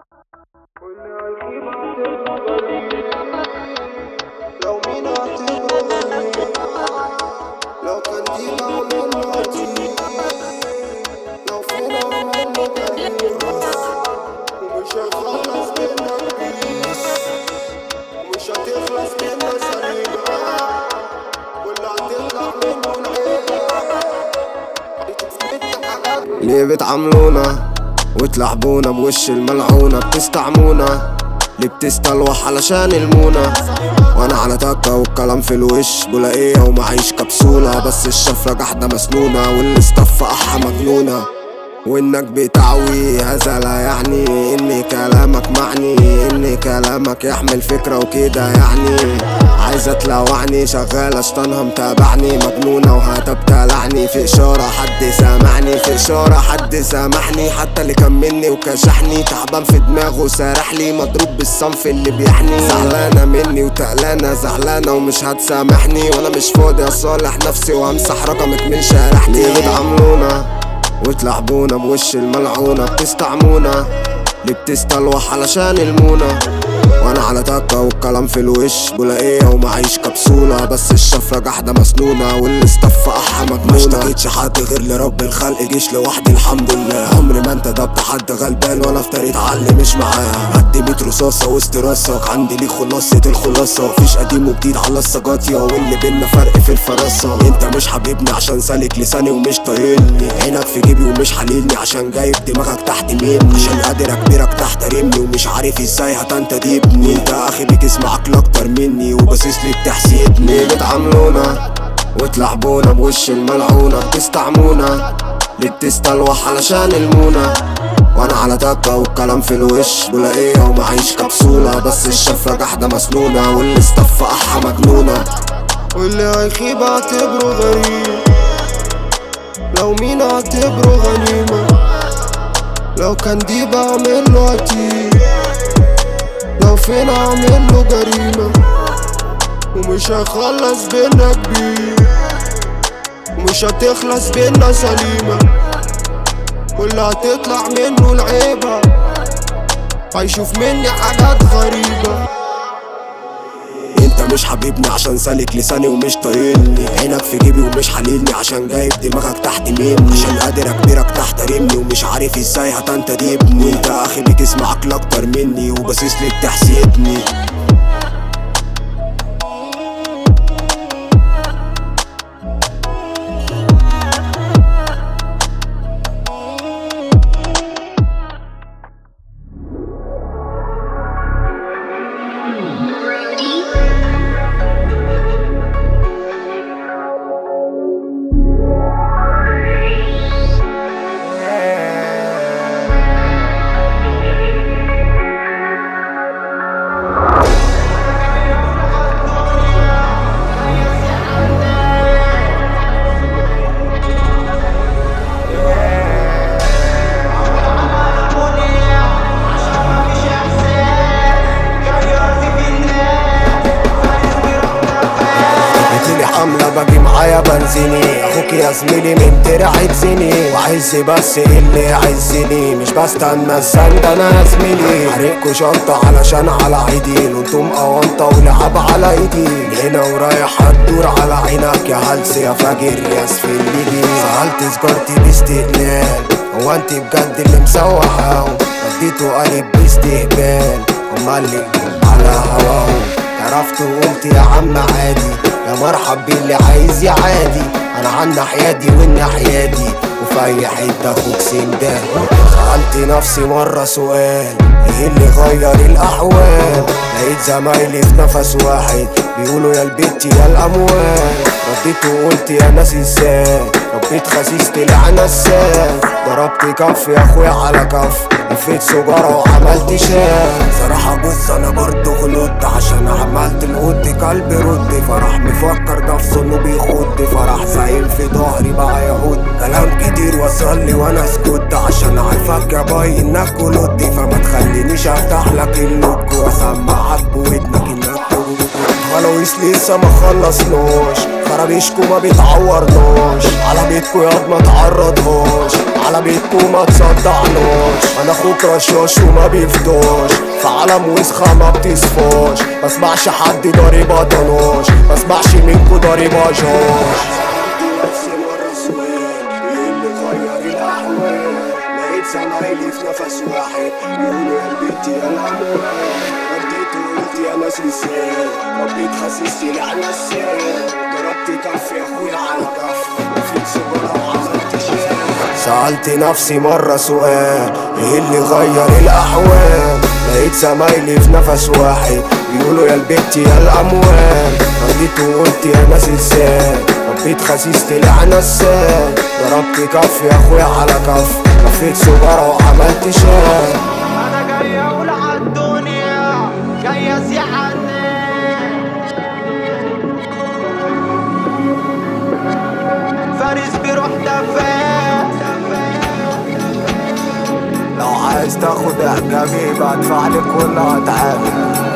لو مين اعتبره غريب لو كان دي بعمل له عتيق لو فين اعمل له جريمة ومش هخلص منك بيس ومش هتخلص منه سليمة واللي هتطلع منه العيبة بتثبت حاجات ليه بتعاملونا وتلعبونا بوش الملعونة بتستعمونا ليه بتستلوح علشان المونة وانا على تكة والكلام في الوش بلاقيه ومعيش كبسولة بس الشفرة جحدة مسنونة واللي اصطف أحا مجنونة وانك بتعوي هذا لا يعني ان كلامك معني ان كلامك يحمل فكرة وكده يعني عايزة تلوعني شغالة اشطانها متابعني مجنونة وهتبتلعني في اشارة حد سامعني في اشارة حد سامحني حتى اللي كان مني وكشحني تعبان في دماغه سارحلي مضروب بالصنف اللي بيحني زعلانة مني وتقلانة زعلانة ومش هتسامحني وانا مش فاضي اصالح نفسي وامسح رقمك من شارحتي ليه بتعاملونا وتلعبونا بوش الملعونة بتستعمونا ليه بتستلوح علشان المونة وانا على تكة والكلام في الوش بلاقيه ومعيش كبسولة بس الشفرة جحدة مسنونة واللي اصطف احا مجنونة ما اشتكيتش حد غير لرب الخلق جيش لوحدي الحمد لله عمري ما انتدبت حد غلبان ولا افتريت على اللي مش معاه قد ميت رصاصة وسط راسك عندي ليه خلاصة الخلاصة مفيش قديم وجديد على السجاطية واللي بينا فرق في الفراسة انت مش حبيبني عشان سالك لساني ومش طايلني عينك في جيبي ومش حليلني عشان جايب دماغك تحت مني عشان قادر اكبرك تحترمني ومش عارف ازاي هتنتدبني انت اخي بيك اسمعك اكتر مني وباصص لي بتحسدني ليه بتعاملونا وتلعبونا بوش الملعونة بتستعمونا ليه بتستلوح علشان المونة وانا على تكة والكلام في الوش بلاقيه ومعيش كبسولة بس الشفرة جحدة مسنونة واللي اصطف احا مجنونة واللي هيخيب اعتبره غريب لو مين اعتبره غنيمة لو كان دي بعمل له عتيق لو فين اعمل له جريمة ومش هخلص بينا كبير ومش هتخلص بينا سليمة واللي هتطلع منه العيبة هيشوف مني حاجات غريبة انت مش حبيبني عشان سالك لساني ومش طايلني عينك في جيبي ومش حليلني عشان جايب دماغك تحت مني عشان قادر اكبرك تحترمني ومش عارف ازاي هتنتدبني انت اخي بيك اسمعك اكتر مني وباصص لي بتحسدني جيتيلي حملة باجي معايا بنزيني اخوك يا زميلي من درع يجزيني وعز بس اللي يعزني مش بستنى الزن ده انا يا زميلي حرقكوا شنطة علشان على عيدين وانتم قوانطة ولعب على ايدي هنا ورايح هتدور على عينك يا هلس يا فاجر يا سفليجي سألت سجارتي باستقلال هو انت بجد اللي مسوحة رديته قالب باستهبال امال اللي على هواه عرفت وقلت يا عم عادي يا مرحب باللي عايز يا عادي انا عن ناحيادي والناحيادي وفي اي حته اخوك سندان سألت نفسي مرة سؤال ايه اللي غير الاحوال لقيت زمايلي في نفس واحد بيقولوا يا البت يا الاموال رديت وقلت يا ناس ازاي ربيت خسيس طلع نسان ضربت كف يا اخويا على كف لفيت سجارة وعملت شاي صراحة بص انا برضه غلطت عشان عملت القد قلبي رد فرح مفكر نفسه انه بيخد فرح زعيم في ظهري بقى يهود كلام كتير وصل لي وانا سكت عشان عارفك يا باي انك قلت فما تخلينيش افتح لك اللوك واسمعك بودنك انك تقول فلويس لسه ما خلصناش خرابيشكو ما بيتعورناش على بيتكو ياض ما تعرضهاش على بيتكو ما تصدعناش انا اخوك رشاش وما بيفضاش في عالم وسخة ما بتصفاش مسمعش حد ضارب طناش مسمعش منكو ضارب جاش زمايلي في نفس واحد يقولوا يا البنت يا الأمور رديت وقلت يا ناس لسان ربيت خسستي على السير ضربت كف يا اخويا على كف وفيك سيجارة وعملت شاي سألت نفسي مرة سؤال ايه اللي غير الأحوال لقيت زمايلي في نفس واحد بيقولوا يا البنت يا الأموال رديت وقلت يا ناس ازاي ربيت خسيس طلع نسان ضربت كف يا اخويا على كف لفيت سجارة وعملت شاي انا جاي اقول عالدنيا جاي ازيع الناس فارس بيروح دفاع لو عايز تاخد اعجابي بدفع لك كل هتعامل